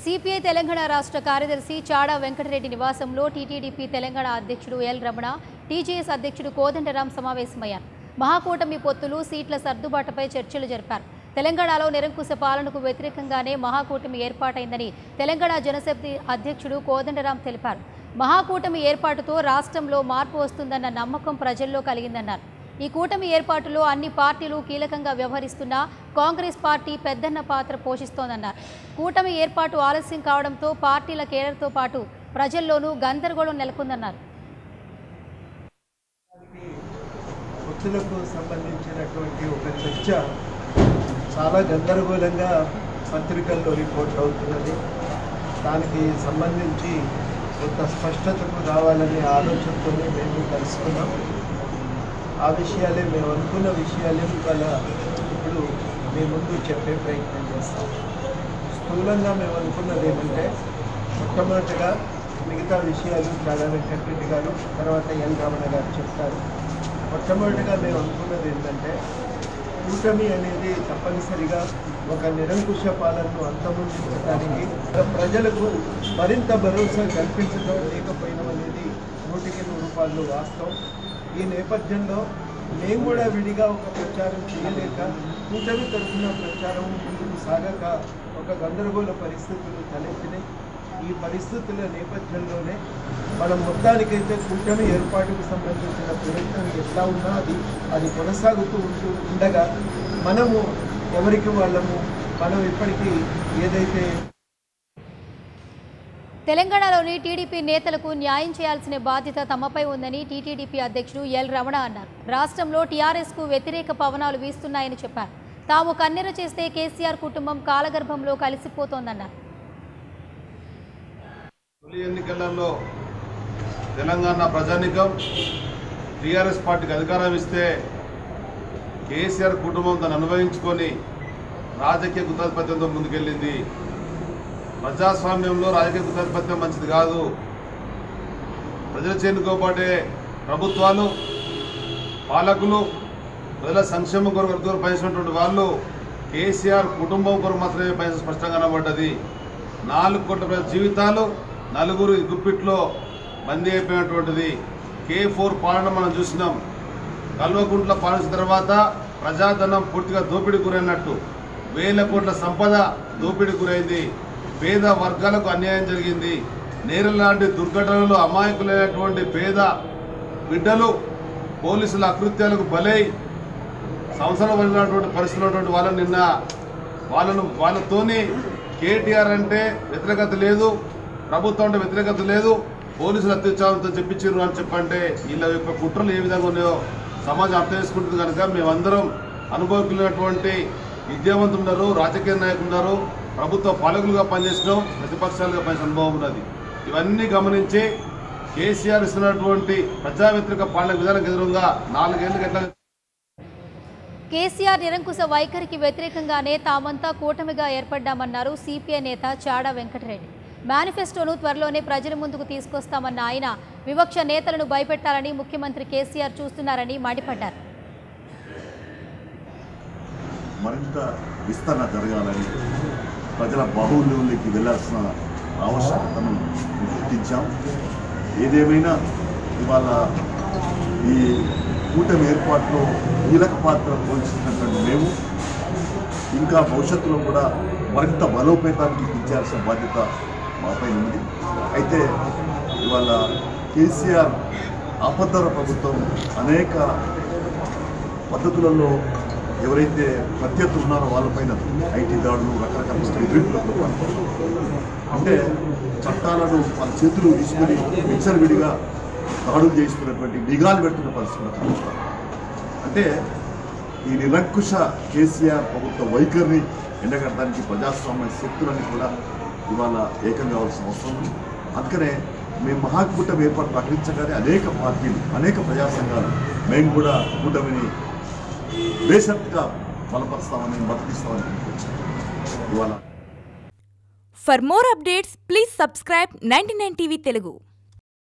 CPI Telangana రాష్ట్ర కార్యదర్శి చాడా వెంకటరెడ్డి నివాసంలో టీటీడీపీ తెలంగాణ అధ్యక్షుడు ఎల్ రమణ టీజేఎస్ అధ్యక్షుడు కోదండరాం సమావేశమయ్యారు మహాకూటమి పొత్తులు సీట్ల సర్దుబాటుపై చర్చలు జరిపారు తెలంగాణలో నిరంకుశ పాలనకు వ్యతిరేకంగానే మహాకూటమి ఏర్పాటైందని తెలంగాణ జనశక్తి అధ్యక్షుడు కోదండరాం తెలిపారు మహాకూటమి ఏర్పాటుతో రాష్ట్రంలో మార్పు వస్తుందన్న నమ్మకం ప్రజల్లో కలిగిందన్నారు ఈ కూటమి ఏర్పాటులో అన్ని పార్టీలు కీలకంగా వ్యవహరిస్తున్నా కాంగ్రెస్ పార్టీ పెద్దన్న పాత్ర పోషిస్తోందన్నారు కూటమి ఏర్పాటు ఆలస్యం కావడంతో పార్టీల కేడర్తో పాటు ప్రజల్లోనూ గందరగోళం నెలకొందన్నారు పొత్తులకు సంబంధించినటువంటి ఒక చర్చ చాలా గందరగోళంగా పత్రికల్లో రిపోర్ట్ అవుతున్నది దానికి సంబంధించి కొంత స్పష్టతకు రావాలనే ఆలోచనతోనే మేము కలుసుకున్నాం ఆ విషయాలే మేము అనుకున్న విషయాలే ఇవాళ ఇప్పుడు మీ ముందు చెప్పే ప్రయత్నం చేస్తాం స్థూలంగా మేము అనుకున్నది ఏమంటే మొట్టమొదటిగా మిగతా విషయాలు చాలా వెంకటరెడ్డి గారు తర్వాత ఎల్ రమణ గారు చెప్తారు మొట్టమొదటిగా మేము అనుకున్నది ఏంటంటే కూటమి అనేది తప్పనిసరిగా ఒక నిరంకుశ పాలనను అంతమొందించడానికి ప్రజలకు మరింత భరోసా కల్పించడం లేకపోయినాం అనేది నూటికి నూరు రూపాయలు వాస్తవం ఈ నేపథ్యంలో మేము కూడా విడిగా ఒక ప్రచారం చేయలేక కూటమి తరఫున ప్రచారం ముందుకు సాగక ఒక గందరగోళ పరిస్థితులు తలెత్తినాయి ఈ పరిస్థితుల నేపథ్యంలోనే మనం మొత్తానికైతే కూటమి ఏర్పాటుకు సంబంధించిన ప్రయత్నం ఎట్లా ఉన్నా అది అది కొనసాగుతూ ఉంటూ ఉండగా మనము ఎవరికి వాళ్ళము మనం ఇప్పటికీ ఏదైతే తెలంగాణలోని టీడీపీ నేతలకు న్యాయం చేయాల్సిన బాధ్యత తమపై ఉందని టీటీడీపీ అధ్యక్షుడు ఎల్ రమణ అన్నారు రాష్ట్రంలో టీఆర్ఎస్కు వ్యతిరేక పవనాలు వీస్తున్నాయని చెప్పారు తాము కన్నెర చేస్తే కేసీఆర్ కుటుంబం కాలగర్భంలో కలిసిపోతోందన్నారు తొలి ఎన్నికలలో తెలంగాణ ప్రజానికం టీఆర్ఎస్ పార్టీకి అధికారం ఇస్తే కేసీఆర్ కుటుంబం తను అనుభవించుకొని రాజకీయ గుతాధిపత్యంతో ముందుకెళ్ళింది ప్రజాస్వామ్యంలో రాజకీయ గుతాధిపత్యం మంచిది కాదు ప్రజల చేనుకోబడే ప్రభుత్వాలు పాలకులు ప్రజల సంక్షేమం కొరకు ఎంతో పనిచేసినటువంటి వాళ్ళు కేసీఆర్ కుటుంబం కొరకు మాత్రమే పని స్పష్టంగా కనబడ్డది నాలుగు కోట్ల ప్రజల జీవితాలు నలుగురు గుప్పిట్లో బందీ అయిపోయినటువంటిది కే ఫోర్ పాలన మనం చూసినాం కల్వకుంట్ల పాలించిన తర్వాత ప్రజాధనం పూర్తిగా దోపిడీ గురైనట్టు వేల కోట్ల సంపద దోపిడీ గురైంది పేద వర్గాలకు అన్యాయం జరిగింది నేరం లాంటి దుర్ఘటనలు అమాయకులైనటువంటి పేద బిడ్డలు పోలీసుల అకృత్యాలకు బలై సంవత్సరం పడినటువంటి పరిస్థితులు ఉన్నటువంటి వాళ్ళని నిన్న వాళ్ళను వాళ్ళతోని కేటీఆర్ అంటే వ్యతిరేకత లేదు ప్రభుత్వం అంటే వ్యతిరేకత లేదు పోలీసులు అత్యుత్సాహంతో చెప్పించారు అని చెప్పంటే వీళ్ళ యొక్క కుట్రలు ఏ విధంగా ఉన్నాయో సమాజం అర్థం చేసుకుంటుంది కనుక మేమందరం అనుభవకులైనటువంటి విద్యావంతులు ఉన్నారు రాజకీయ నాయకులు ఉన్నారు ప్రభుత్వ పాలకులుగా పనిచేసినాం ప్రతిపక్షాలుగా పనిచేసిన అనుభవం ఉన్నది ఇవన్నీ గమనించి కేసీఆర్ ఇస్తున్నటువంటి ప్రజా వ్యతిరేక పాలన విధానం ఎదురుగా నాలుగేళ్లకు ఎట్లా కేసీఆర్ నిరంకుశ వైఖరికి వ్యతిరేకంగానే తామంతా కూటమిగా ఏర్పడ్డామన్నారు సిపిఐ నేత చాడా వెంకటరెడ్డి మేనిఫెస్టోను త్వరలోనే ప్రజల ముందుకు తీసుకొస్తామన్న ఆయన వివక్ష నేతలను భయపెట్టాలని ముఖ్యమంత్రి కేసీఆర్ చూస్తున్నారని మండిపడ్డారు మరింత విస్తరణ జరగాలని ప్రజల బాహుల్యంలోకి వెళ్ళాల్సిన ఆవశ్యకతను గుర్తించాం ఏదేమైనా ఇవాళ ఈ కూటమి ఏర్పాటులో కీలక పాత్ర పోషించినటువంటి మేము ఇంకా భవిష్యత్తులో కూడా మరింత బలోపేతానికి దించాల్సిన బాధ్యత మాపై ఉంది అయితే ఇవాళ కేసీఆర్ ఆపద్దర ప్రభుత్వం అనేక పద్ధతులలో ఎవరైతే ప్రత్యర్థులు ఉన్నారో వాళ్ళపైన ఐటీ దాడులు రకరకాల బెదిరింపులకు అంటే చట్టాలను వాళ్ళ చేతులు తీసుకుని మిక్సర్ విడిగా దాడులు చేస్తున్నటువంటి నిఘాలు పెడుతున్న పరిస్థితులు చూస్తాం అంటే ఈ నిరంకుశ కేసీఆర్ ప్రభుత్వ వైఖరిని ఎండగట్టడానికి ప్రజాస్వామ్య శక్తులని కూడా ఇవాళ ఏకం కావాల్సిన అవసరం ఉంది అందుకనే మేము మహాకూటమి ఏర్పాటు ప్రకటించగానే అనేక పార్టీలు అనేక ప్రజా సంఘాలు మేము కూడా కూటమిని బేషరతుగా బలపరుస్తామని మద్దతిస్తామని ముందుకొచ్చాం ఇవాళ For more updates, please subscribe 99 TV Telugu.